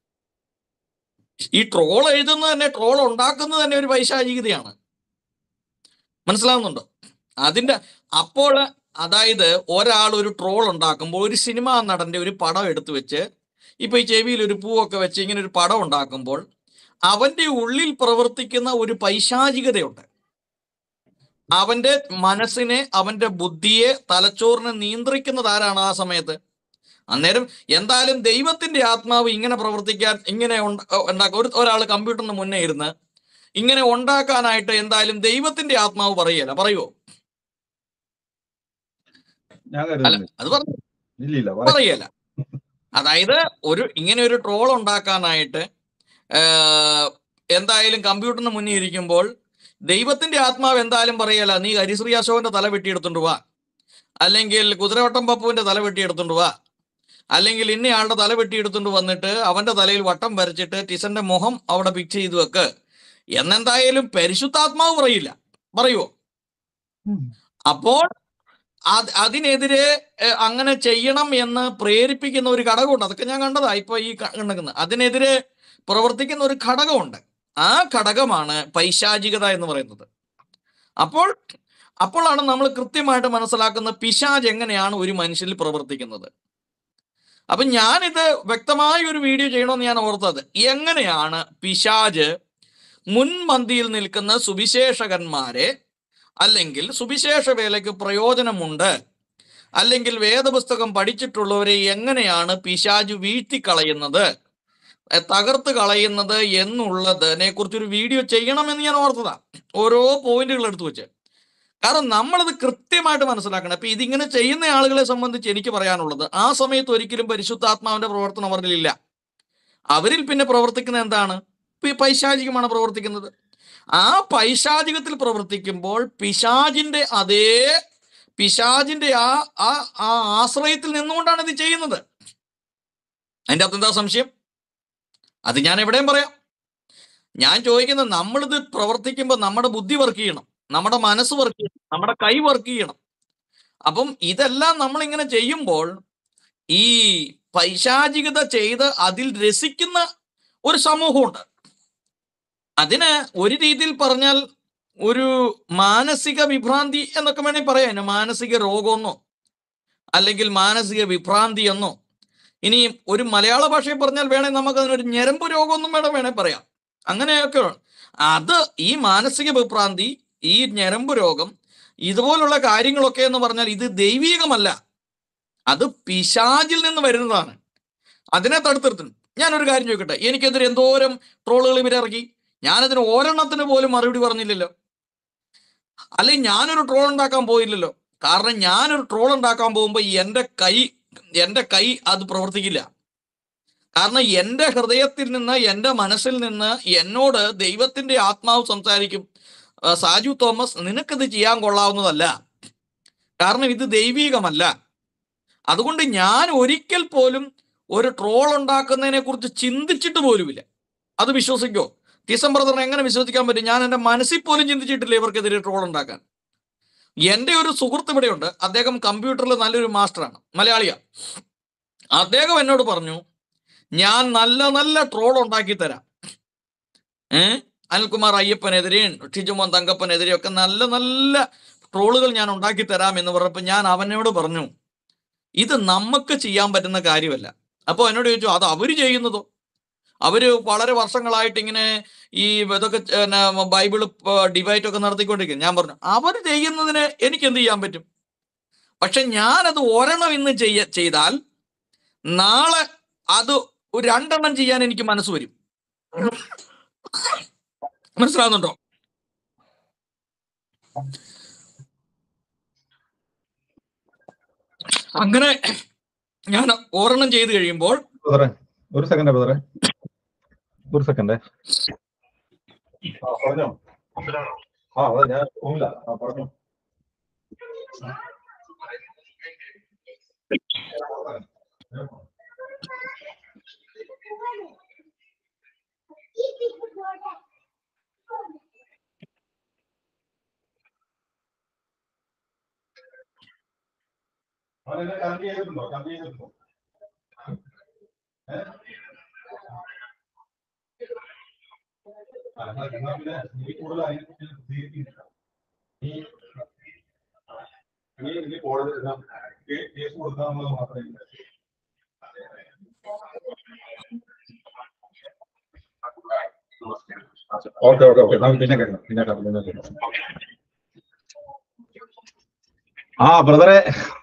ഈ ട്രോൾ എഴുതുന്നത് തന്നെ ട്രോൾ ഉണ്ടാക്കുന്നത് തന്നെ ഒരു പൈശാചികതയാണ് മനസ്സിലാവുന്നുണ്ടോ അതിന്റെ അപ്പോൾ അതായത് ഒരാൾ ഒരു ട്രോൾ ഉണ്ടാക്കുമ്പോൾ ഒരു സിനിമാ നടന്റെ ഒരു പടം എടുത്തു വെച്ച് ഇപ്പൊ ഈ ചെവിയിൽ ഒരു പൂവൊക്കെ വെച്ച് ഇങ്ങനെ ഒരു പടം ഉണ്ടാക്കുമ്പോൾ അവന്റെ ഉള്ളിൽ പ്രവർത്തിക്കുന്ന ഒരു പൈശാചികതയുണ്ട് അവന്റെ മനസ്സിനെ അവന്റെ ബുദ്ധിയെ തലച്ചോറിനെ നിയന്ത്രിക്കുന്നത് ആരാണ് ആ സമയത്ത് അന്നേരം എന്തായാലും ദൈവത്തിന്റെ ആത്മാവ് ഇങ്ങനെ പ്രവർത്തിക്കാൻ ഇങ്ങനെ ഉണ്ടാക്കുക ഒരു ഒരാൾ കമ്പ്യൂട്ടറിന് മുന്നേ ഇരുന്ന് ഇങ്ങനെ ഉണ്ടാക്കാനായിട്ട് എന്തായാലും ദൈവത്തിന്റെ ആത്മാവ് പറയുകയല്ല പറയുവോ ഞാൻ അല്ല കരുതുന്നില്ല അത് പറഞ്ഞു ഇല്ല ഇല്ല പറ- പറയല അതായത് ഒരു ഇങ്ങനെ ഒരു ട്രോൾ ഉണ്ടാക്കാനായിട്ട് ആഹ്, എന്തായാലും കമ്പ്യൂട്ടറിന് മുന്നിൽ ഇരിക്കുമ്പോൾ ദൈവത്തിന്റെ ആത്മാവ് എന്തായാലും പറയല നീ ഹരിശ്രീ അശോകന്റെ തല വെട്ടിയെടുത്തോണ്ട് വാ അല്ലെങ്കിൽ കുതിരവട്ടം പപ്പുവിന്റെ തല വെട്ടിയെടുത്തോണ്ട് വാ അല്ലെങ്കിൽ ഇന്നയാളുടെ തല വെട്ടിയെടുത്തോണ്ട് വന്നിട്ട് അവന്റെ തലയിൽ വട്ടം വരച്ചിട്ട് ടിസന്റെ മുഖം അവിടെ പിക്ചർ ചെയ്ത് വെക്ക് എന്നെന്തായാലും പരിശുദ്ധാത്മാവ് പറയില്ല പറയുവോ ഉം. അപ്പോൾ അത് അതിനെതിരെ ഏഹ്, അങ്ങനെ ചെയ്യണം എന്ന് പ്രേരിപ്പിക്കുന്ന ഒരു ഘടകമുണ്ട് അതൊക്കെ ഞാൻ കണ്ടതാ ഇപ്പൊ ഈ കണ്ടെക്കുന്നത് അതിനെതിരെ പ്രവർത്തിക്കുന്ന ഒരു ഘടകമുണ്ട് ആ ഘടകമാണ് പൈശാചികത എന്ന് പറയുന്നത് അപ്പോൾ അപ്പോഴാണ് നമ്മൾ കൃത്യമായിട്ട് മനസ്സിലാക്കുന്നത് പിശാജ് എങ്ങനെയാണ് ഒരു മനുഷ്യനിൽ പ്രവർത്തിക്കുന്നത് അപ്പൊ ഞാനിത് വ്യക്തമായ ഒരു വീഡിയോ ചെയ്യണമെന്ന് ഞാൻ ഓർത്തത് എങ്ങനെയാണ് പിശാജ് മുൻപന്തിയിൽ നിൽക്കുന്ന സുവിശേഷകന്മാരെ അല്ലെങ്കിൽ സുവിശേഷ വേലയ്ക്ക് പ്രയോജനമുണ്ട് അല്ലെങ്കിൽ വേദപുസ്തകം പഠിച്ചിട്ടുള്ളവരെ എങ്ങനെയാണ് പിശാജ് വീഴ്ത്തിക്കളയുന്നത് എ, തകർത്ത് കളയുന്നത് എന്നുള്ളതിനെ കുറിച്ചൊരു വീഡിയോ ചെയ്യണമെന്ന് ഞാൻ ഓർത്തതാ ഓരോ പോയിന്റുകൾ എടുത്തു വെച്ച് കാരണം നമ്മളത് കൃത്യമായിട്ട് മനസ്സിലാക്കണം ഇപ്പൊ ഇതിങ്ങനെ ചെയ്യുന്ന ആളുകളെ സംബന്ധിച്ച് എനിക്ക് പറയാനുള്ളത് ആ സമയത്ത് ഒരിക്കലും പരിശുദ്ധാത്മാവിന്റെ പ്രവർത്തനം അവരിലില്ല അവരിൽ പിന്നെ പ്രവർത്തിക്കുന്ന എന്താണ് പി- പൈശാചികമാണ് പ്രവർത്തിക്കുന്നത് ആ പൈശാചികത്തിൽ പ്രവർത്തിക്കുമ്പോൾ പിശാജിന്റെ അതേ പിശാജിന്റെ ആ ആ ആ ആശ്രയത്തിൽ നിന്നുകൊണ്ടാണ് ഇത് ചെയ്യുന്നത് അതിന്റെ അകത്ത് എന്താ സംശയം അത് ഞാൻ എവിടെയും പറയാം ഞാൻ ചോദിക്കുന്നത് നമ്മളിത് പ്രവർത്തിക്കുമ്പോൾ നമ്മുടെ ബുദ്ധി വർക്ക് ചെയ്യണം നമ്മുടെ മനസ്സ് വർക്ക് ചെയ്യണം നമ്മുടെ കൈ വർക്ക് ചെയ്യണം അപ്പം ഇതെല്ലാം നമ്മൾ ഇങ്ങനെ ചെയ്യുമ്പോൾ ഈ പൈശാചികത ചെയ്ത് അതിൽ രസിക്കുന്ന ഒരു സമൂഹമുണ്ട് അതിന് ഒരു രീതിയിൽ പറഞ്ഞാൽ ഒരു മാനസിക വിഭ്രാന്തി എന്നൊക്കെ വേണമെങ്കിൽ പറയാം അതിന് മാനസിക രോഗമെന്നോ അല്ലെങ്കിൽ മാനസിക വിഭ്രാന്തി എന്നോ ഇനി ഒരു മലയാള ഭാഷയിൽ പറഞ്ഞാൽ വേണേൽ നമുക്ക് അതിനൊരു ഞരമ്പ് രോഗമൊന്നും വേണം വേണേ പറയാം അങ്ങനെയൊക്കെ വേണം. അത് ഈ മാനസിക വിഭ്രാന്തി ഈ ഞരമ്പ് രോഗം ഇതുപോലുള്ള കാര്യങ്ങളൊക്കെ എന്ന് പറഞ്ഞാൽ ഇത് ദൈവീകമല്ല അത് പിശാചിൽ നിന്ന് വരുന്നതാണ് അതിനെ തടുത്തിരുത്തും ഞാനൊരു കാര്യം ചോദിക്കട്ടെ എനിക്കെതിരെ എന്തോരം ട്രോളുകൾ ഇവരിറക്കി ഞാനതിന് ഒരെണ്ണത്തിന് പോലും മറുപടി പറഞ്ഞില്ലല്ലോ അല്ലെങ്കിൽ ഞാനൊരു ട്രോൾ ഉണ്ടാക്കാൻ പോയില്ലല്ലോ കാരണം ഞാനൊരു ട്രോൾ ഉണ്ടാക്കാൻ പോകുമ്പോൾ എൻ്റെ കൈ എൻ്റെ കൈ അത് പ്രവർത്തിക്കില്ല കാരണം എൻ്റെ ഹൃദയത്തിൽ നിന്ന് എൻ്റെ മനസ്സിൽ നിന്ന് എന്നോട് ദൈവത്തിന്റെ ആത്മാവ് സംസാരിക്കും "ആ, സാജു തോമസ് നിനക്കിത് ചെയ്യാൻ കൊള്ളാവുന്നതല്ല കാരണം ഇത് ദൈവീകമല്ല അതുകൊണ്ട് ഞാൻ ഒരിക്കൽ പോലും ഒരു ട്രോൾ ഉണ്ടാക്കുന്നതിനെ കുറിച്ച് ചിന്തിച്ചിട്ട് പോലുമില്ല അത് വിശ്വസിക്കോ ഡിസംബർ തന്നെ എങ്ങനെ വിശ്വസിക്കാൻ പറ്റും ഞാൻ എൻ്റെ മനസ്സിൽ പോലും ചിന്തിച്ചിട്ടില്ല ഇവർക്കെതിരെ ട്രോൾ ഉണ്ടാക്കാൻ എൻ്റെ ഒരു സുഹൃത്ത് ഇവിടെയുണ്ട് അദ്ദേഹം കമ്പ്യൂട്ടറിൽ നല്ലൊരു മാസ്റ്ററാണ് മലയാളിയാ അദ്ദേഹം എന്നോട് പറഞ്ഞു ഞാൻ നല്ല നല്ല ട്രോൾ ഉണ്ടാക്കി തരാം ഏ അനിൽകുമാർ അയ്യപ്പനെതിരെയും ഷിജുമോൻ തങ്കപ്പനെതിരെയും ഒക്കെ നല്ല നല്ല ട്രോളുകൾ ഞാൻ ഉണ്ടാക്കി തരാം എന്ന് പറഞ്ഞപ്പോൾ ഞാൻ അവനോട് പറഞ്ഞു ഇത് നമുക്ക് ചെയ്യാൻ പറ്റുന്ന കാര്യമല്ല അപ്പോൾ എന്നോട് ചോദിച്ചു അത് അവര് ചെയ്യുന്നതോ അവര് വളരെ വർഷങ്ങളായിട്ട് ഇങ്ങനെ ഈ ഇതൊക്കെ പിന്നെ ബൈബിള് ഡിബേറ്റ് ഒക്കെ നടത്തിക്കൊണ്ടിരിക്കും ഞാൻ പറഞ്ഞു അവർ ചെയ്യുന്നതിന് എനിക്ക് എന്ത് ചെയ്യാൻ പറ്റും പക്ഷെ ഞാനത് ഒരെണ്ണം ഇന്ന് ചെയ്യ ചെയ്താൽ നാളെ അത് ഒരു രണ്ടെണ്ണം ചെയ്യാൻ എനിക്ക് മനസ്സ് വരും മനസ്സിലാവുന്നുണ്ടോ അങ്ങനെ ഞാൻ ഒരെണ്ണം ചെയ്ത് കഴിയുമ്പോൾ ബ്രദറെ ഒരു സെക്കൻഡ് ബ്രദറെ ഒരു സെക്കൻഡ് ആ പറഞ്ഞോ ആ അതെ ഞാൻ റൂമില്ല ആ പറഞ്ഞോ അവനെന്നെ കറണ്ട് ചെയ്തിട്ടുണ്ടോ കറണ്ട് ചെയ്തിട്ടുണ്ടോ ഏ? ആ, എന്നാ എന്നാ പിന്നെ നീ കൂടുതൽ അതിനെക്കുറിച്ച് ചിന്തിക്കുന്നില്ല. നീ നീ നീ കോടതി ഇതാ, കേ- കേസ് കൊടുക്കാന്നുള്ളത് മാത്രമേ ഇല്ല. ഓക്കെ ഓക്കെ ഓക്കെ നമുക്ക് പിന്നെ കേൾക്കാം പിന്നെ കേൾക്കാം പിന്നെ കേൾക്കാം ആ ബ്രദറെ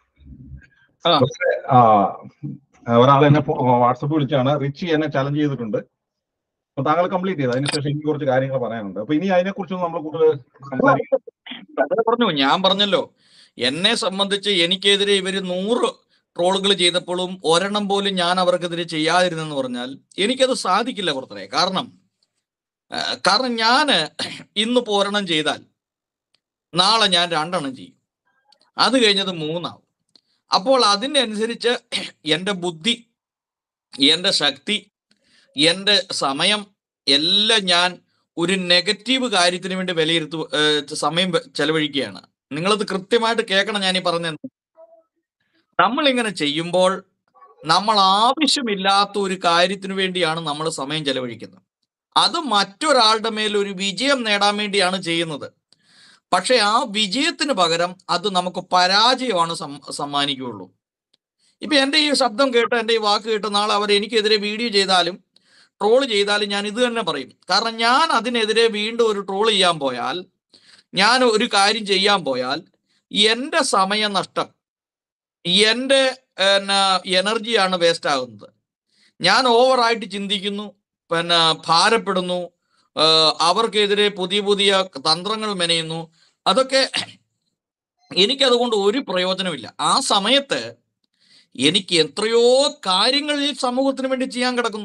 ആ. ആ ഒരാൾ എന്നെ വാട്സപ്പ് വിളിച്ചാണ് റിച്ചി എന്നെ ചലഞ്ച് ചെയ്തിട്ടുണ്ട് അപ്പൊ താങ്കൾ കംപ്ലീറ്റ് ചെയ്ത് അതിനുശേഷം എനിക്ക് കുറച്ച് കാര്യങ്ങൾ പറയാനുണ്ട് അപ്പൊ ഇനി അതിനെ കുറിച്ചൊന്നും നമ്മൾ കൂടുതൽ സംസാരിക്കാം അതെ പറഞ്ഞു ഞാൻ പറഞ്ഞല്ലോ എന്നെ സംബന്ധിച്ച് എനിക്കെതിരെ ഇവര് നൂറ് ട്രോളുകൾ ചെയ്തപ്പോഴും ഒരെണ്ണം പോലും ഞാൻ അവർക്കെതിരെ ചെയ്യാതിരുന്നെന്ന് പറഞ്ഞാൽ എനിക്കത് സാധിക്കില്ല പുറത്തേ കാരണം ആ, കാരണം ഞാൻ ഇന്ന് ഒരെണ്ണം ചെയ്താൽ നാളെ ഞാൻ രണ്ടെണ്ണം ചെയ്യും അത് കഴിഞ്ഞത് മൂന്നാവും അപ്പോൾ അതിൻ്റെ അനുസരിച്ച് എൻ്റെ ബുദ്ധി എൻ്റെ ശക്തി എൻ്റെ സമയം എല്ലാം ഞാൻ ഒരു നെഗറ്റീവ് കാര്യത്തിന് വേണ്ടി വിലയിരുത്തു ഏഹ് സമയം വെ- ചെലവഴിക്കുകയാണ് നിങ്ങളത് കൃത്യമായിട്ട് കേൾക്കണം ഞാൻ ഈ പറഞ്ഞത് നമ്മൾ ഇങ്ങനെ ചെയ്യുമ്പോൾ നമ്മൾ ആവശ്യമില്ലാത്ത ഒരു കാര്യത്തിന് വേണ്ടിയാണ് നമ്മൾ സമയം ചെലവഴിക്കുന്നത് അത് മറ്റൊരാളുടെ മേൽ ഒരു വിജയം നേടാൻ വേണ്ടിയാണ് ചെയ്യുന്നത് പക്ഷെ ആ വിജയത്തിന് പകരം അത് നമുക്ക് പരാജയമാണ് സം- സമ്മാനിക്കുകയുള്ളൂ ഇപ്പൊ എന്റെ ഈ ശബ്ദം കേട്ട് എന്റെ ഈ വാക്ക് കേട്ട് നാളെ അവർ എനിക്കെതിരെ വീഡിയോ ചെയ്താലും ട്രോൾ ചെയ്താലും ഞാൻ ഇത് തന്നെ പറയും കാരണം ഞാൻ അതിനെതിരെ വീണ്ടും ഒരു ട്രോൾ ചെയ്യാൻ പോയാൽ ഞാൻ ഒരു കാര്യം ചെയ്യാൻ പോയാൽ എൻ്റെ സമയനഷ്ടം എൻ്റെ പിന്നെ എനർജിയാണ് വേസ്റ്റ് ആകുന്നത് ഞാൻ ഓവറായിട്ട് ചിന്തിക്കുന്നു പിന്നെ ഭാരപ്പെടുന്നു ആ, അവർക്കെതിരെ പുതിയ പുതിയ തന്ത്രങ്ങൾ മെനയുന്നു അതൊക്കെ എനിക്കതുകൊണ്ട് ഒരു പ്രയോജനമില്ല ആ സമയത്ത് എനിക്ക് എത്രയോ കാര്യങ്ങൾ ഈ സമൂഹത്തിന് വേണ്ടി ചെയ്യാൻ കിടക്കുന്നു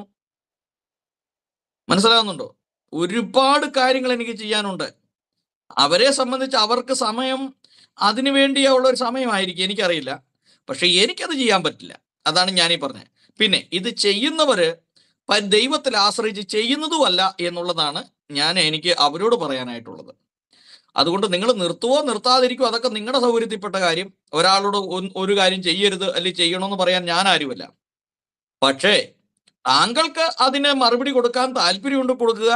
മനസ്സിലാകുന്നുണ്ടോ ഒരുപാട് കാര്യങ്ങൾ എനിക്ക് ചെയ്യാനുണ്ട് അവരെ സംബന്ധിച്ച് അവർക്ക് സമയം അതിനു വേണ്ടിയുള്ള ഒരു സമയമായിരിക്കും എനിക്കറിയില്ല പക്ഷെ എനിക്കത് ചെയ്യാൻ പറ്റില്ല അതാണ് ഞാനീ പറഞ്ഞത് പിന്നെ ഇത് ചെയ്യുന്നവര് പ- ദൈവത്തിൽ ആശ്രയിച്ച് ചെയ്യുന്നതുമല്ല എന്നുള്ളതാണ് ഞാൻ എനിക്ക് അവരോട് പറയാനായിട്ടുള്ളത് അതുകൊണ്ട് നിങ്ങൾ നിർത്തുവോ നിർത്താതിരിക്കുവോ അതൊക്കെ നിങ്ങളുടെ സൗകര്യത്തിൽപ്പെട്ട കാര്യം ഒരാളോട് ഒ- ഒരു കാര്യം ചെയ്യരുത് അല്ലെങ്കിൽ ചെയ്യണമെന്ന് പറയാൻ ഞാൻ ആരുമല്ല പക്ഷേ താങ്കൾക്ക് അതിന് മറുപടി കൊടുക്കാൻ താല്പര്യമുണ്ട് കൊടുക്കുക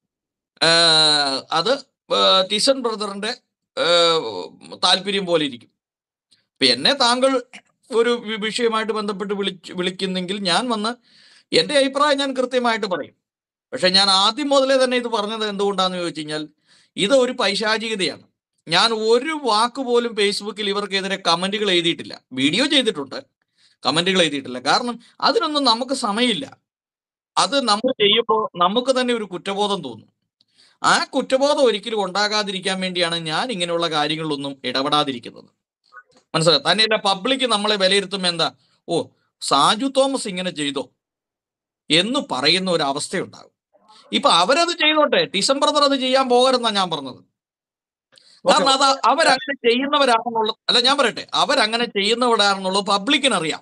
ആഹ് അത് ആഹ് ടിസൺ ബ്രദറിന്റെ ആഹ് താല്പര്യം പോലെ ഇരിക്കും ഇപ്പൊ എന്നെ താങ്കൾ ഒരു വി- വിഷയമായിട്ട് ബന്ധപ്പെട്ട് വിളിച്ച് വിളിക്കുന്നെങ്കിൽ ഞാൻ വന്ന് എന്റെ അഭിപ്രായം ഞാൻ കൃത്യമായിട്ട് പറയും പക്ഷെ ഞാൻ ആദ്യം മുതലേ തന്നെ ഇത് പറഞ്ഞത് എന്തുകൊണ്ടാന്ന് ചോദിച്ചു കഴിഞ്ഞാൽ ഇത് ഒരു പൈശാചികതയാണ് ഞാൻ ഒരു വാക്ക് പോലും ഫേസ്ബുക്കിൽ ഇവർക്കെതിരെ കമന്റുകൾ എഴുതിയിട്ടില്ല വീഡിയോ ചെയ്തിട്ടുണ്ട് കമന്റുകൾ എഴുതിയിട്ടില്ല കാരണം അതിനൊന്നും നമുക്ക് സമയമില്ല അത് നമ്മൾ ചെയ്യുമ്പോൾ നമുക്ക് തന്നെ ഒരു കുറ്റബോധം തോന്നും ആ കുറ്റബോധം ഒരിക്കലും ഉണ്ടാകാതിരിക്കാൻ വേണ്ടിയാണ് ഞാൻ ഇങ്ങനെയുള്ള കാര്യങ്ങളിലൊന്നും ഇടപെടാതിരിക്കുന്നത് മനസ്സിലായോ തന്നെയല്ല പബ്ലിക് നമ്മളെ വിലയിരുത്തുമ്പോൾ എന്താ ഓ സാജു തോമസ് ഇങ്ങനെ ചെയ്തോ എന്ന് പറയുന്ന ഒരു അവസ്ഥയുണ്ടാകും ഇപ്പൊ അവരത് ചെയ്തോട്ടെ ഡിസംബർ അത് ചെയ്യാൻ പോകരുതെന്നാ ഞാൻ പറഞ്ഞത് കാരണം അത് അവരങ്ങനെ ചെയ്യുന്നവരാണെന്നുള്ളത് അല്ല ഞാൻ പറയട്ടെ അവരങ്ങനെ ചെയ്യുന്നവരാണെന്നുള്ളത് പബ്ലിക്കിന് അറിയാം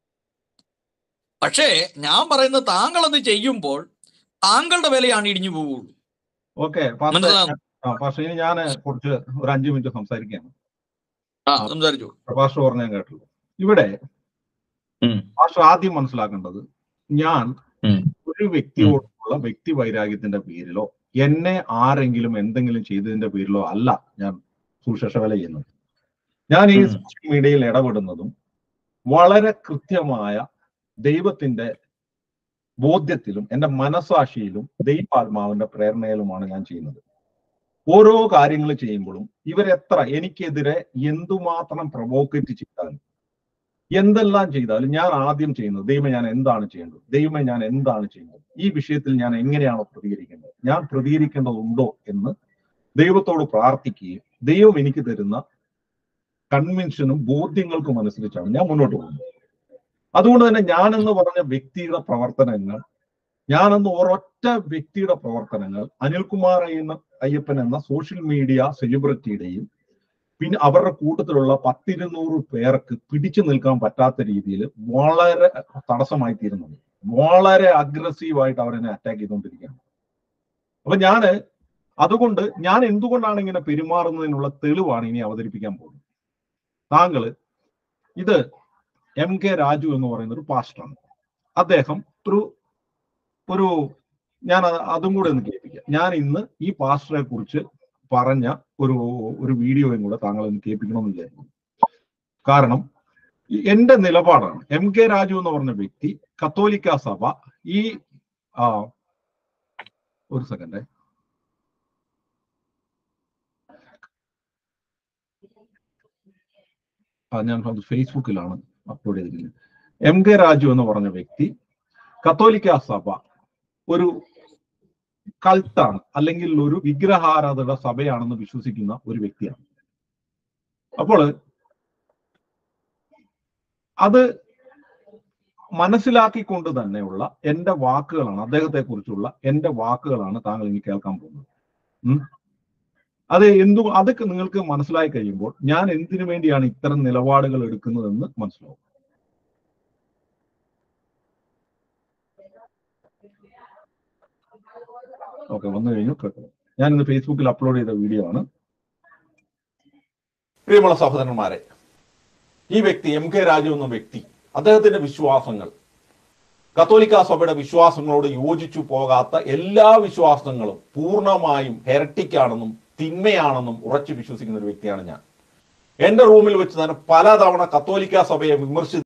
പക്ഷേ ഞാൻ പറയുന്നത് താങ്കൾ അത് ചെയ്യുമ്പോൾ താങ്കളുടെ വിലയാണ് ഇടിഞ്ഞു പോവുള്ളൂ ഓക്കെ മനസ്സിലാകുന്നു പക്ഷേ ഇനി ഞാൻ കുറച്ച് ഒരു അഞ്ചു മിനിറ്റ് സംസാരിക്കുകയാണ് ആ സംസാരിച്ചു പാസ്റ്റർ പറഞ്ഞ ഞാൻ കേട്ടുള്ളൂ ഇവിടെ ഉം. പാസ്റ്റർ ആദ്യം മനസ്സിലാക്കേണ്ടത് ഞാൻ ഉം. ഒരു വ്യക്തിയോടുള്ള വ്യക്തി വൈരാഗ്യത്തിന്റെ പേരിലോ എന്നെ ആരെങ്കിലും എന്തെങ്കിലും ചെയ്തതിന്റെ പേരിലോ അല്ല ഞാൻ സുശേഷ വില ചെയ്യുന്നത് ഞാൻ ഈ ഉം. സോഷ്യൽ മീഡിയയിൽ ഇടപെടുന്നതും വളരെ കൃത്യമായ ദൈവത്തിന്റെ ബോധ്യത്തിലും എന്റെ മനസാക്ഷിയിലും ദൈവാത്മാവിന്റെ പ്രേരണയിലുമാണ് ഞാൻ ചെയ്യുന്നത് ഓരോ കാര്യങ്ങൾ ചെയ്യുമ്പോഴും ഇവരെത്ര എനിക്കെതിരെ എന്തുമാത്രം പ്രൊവോക്കേറ്റ് ചെയ്താലും എന്തെല്ലാം ചെയ്താലും ഞാൻ ആദ്യം ചെയ്യുന്നത് ദൈവം ഞാൻ എന്താണ് ചെയ്യേണ്ടത് ദൈവമേ ഞാൻ എന്താണ് ചെയ്യുന്നത് ഈ വിഷയത്തിൽ ഞാൻ എങ്ങനെയാണ് പ്രതികരിക്കേണ്ടത് ഞാൻ പ്രതികരിക്കേണ്ടതുണ്ടോ എന്ന് ദൈവത്തോട് പ്രാർത്ഥിക്കുകയും ദൈവം എനിക്ക് തരുന്ന കൺവിൻഷനും ബോധ്യങ്ങൾക്കും അനുസരിച്ചാണ് ഞാൻ മുന്നോട്ട് പോകുന്നത് അതുകൊണ്ട് തന്നെ ഞാനെന്ന് പറഞ്ഞ വ്യക്തിയുടെ പ്രവർത്തനങ്ങൾ ഞാനെന്ന് ഒരൊറ്റ വ്യക്തിയുടെ പ്രവർത്തനങ്ങൾ അനിൽകുമാർ എന്ന അയ്യപ്പൻ എന്ന സോഷ്യൽ മീഡിയ സെലിബ്രിറ്റിയുടെയും പിന്നെ അവരുടെ കൂട്ടത്തിലുള്ള പത്തിരുന്നൂറ് പേർക്ക് പിടിച്ചു നിൽക്കാൻ പറ്റാത്ത രീതിയിൽ വളരെ തടസ്സമായി തീരുന്നുണ്ട് വളരെ അഗ്രസീവായിട്ട് അവരെന്നെ അറ്റാക്ക് ചെയ്തുകൊണ്ടിരിക്കുകയാണ് അപ്പൊ ഞാന് അതുകൊണ്ട് ഞാൻ എന്തുകൊണ്ടാണ് ഇങ്ങനെ പെരുമാറുന്നതിനുള്ള തെളിവാണ് ഇനി അവതരിപ്പിക്കാൻ പോകുന്നത് താങ്കള് ഇത് എം കെ രാജു എന്ന് പറയുന്ന ഒരു പാസ്റ്ററാണ് അദ്ദേഹം ഒരു ഒരു ഞാൻ അത് അതും കൂടെ ഒന്ന് കേൾപ്പിക്കാം ഞാൻ ഇന്ന് ഈ പാസ്റ്ററെ കുറിച്ച് പറഞ്ഞ ഒരു ഒരു വീഡിയോയും കൂടെ താങ്കൾ ഒന്ന് കേൾപ്പിക്കണമെന്ന് വിചാരിക്കുന്നു കാരണം ഈ എന്റെ നിലപാടാണ് എം കെ രാജു എന്ന് പറഞ്ഞ വ്യക്തി കത്തോലിക്ക സഭ ഈ ആ ഒരു സെക്കൻഡ് ആ ഞാൻ അത് ഫേസ്ബുക്കിലാണ് അപ്ലോഡ് ചെയ്തിരിക്കുന്നത് എം കെ രാജു എന്ന് പറഞ്ഞ വ്യക്തി കത്തോലിക്ക സഭ ഒരു കൾട്ടാണ് അല്ലെങ്കിൽ ഒരു വിഗ്രഹാരാധക സഭയാണെന്ന് വിശ്വസിക്കുന്ന ഒരു വ്യക്തിയാണ് അപ്പോൾ അത് മനസ്സിലാക്കിക്കൊണ്ട് തന്നെയുള്ള എന്റെ വാക്കുകളാണ് അദ്ദേഹത്തെ കുറിച്ചുള്ള എന്റെ വാക്കുകളാണ് താങ്കൾ ഇനി കേൾക്കാൻ പോകുന്നത് ഉം. അത് എന്തു അതൊക്കെ നിങ്ങൾക്ക് മനസ്സിലായി കഴിയുമ്പോൾ ഞാൻ എന്തിനു വേണ്ടിയാണ് ഇത്തരം നിലപാടുകൾ എടുക്കുന്നതെന്ന് മനസ്സിലാവും ഓക്കെ വന്നു കഴിഞ്ഞു കേട്ടോ ഞാൻ ഇന്ന് ഫേസ്ബുക്കിൽ അപ്ലോഡ് ചെയ്ത വീഡിയോ ആണ് പ്രിയമുള്ള സഹോദരന്മാരെ ഈ വ്യക്തി എം കെ രാജു എന്ന വ്യക്തി അദ്ദേഹത്തിന്റെ വിശ്വാസങ്ങൾ കത്തോലിക്ക സഭയുടെ വിശ്വാസങ്ങളോട് യോജിച്ചു പോകാത്ത എല്ലാ വിശ്വാസങ്ങളും പൂർണ്ണമായും ഹെരട്ടിക്കാണെന്നും തിന്മയാണെന്നും ഉറച്ചു വിശ്വസിക്കുന്ന ഒരു വ്യക്തിയാണ് ഞാൻ എന്റെ റൂമിൽ വെച്ച് തന്നെ പലതവണ കത്തോലിക്ക സഭയെ വിമർശിച്ച്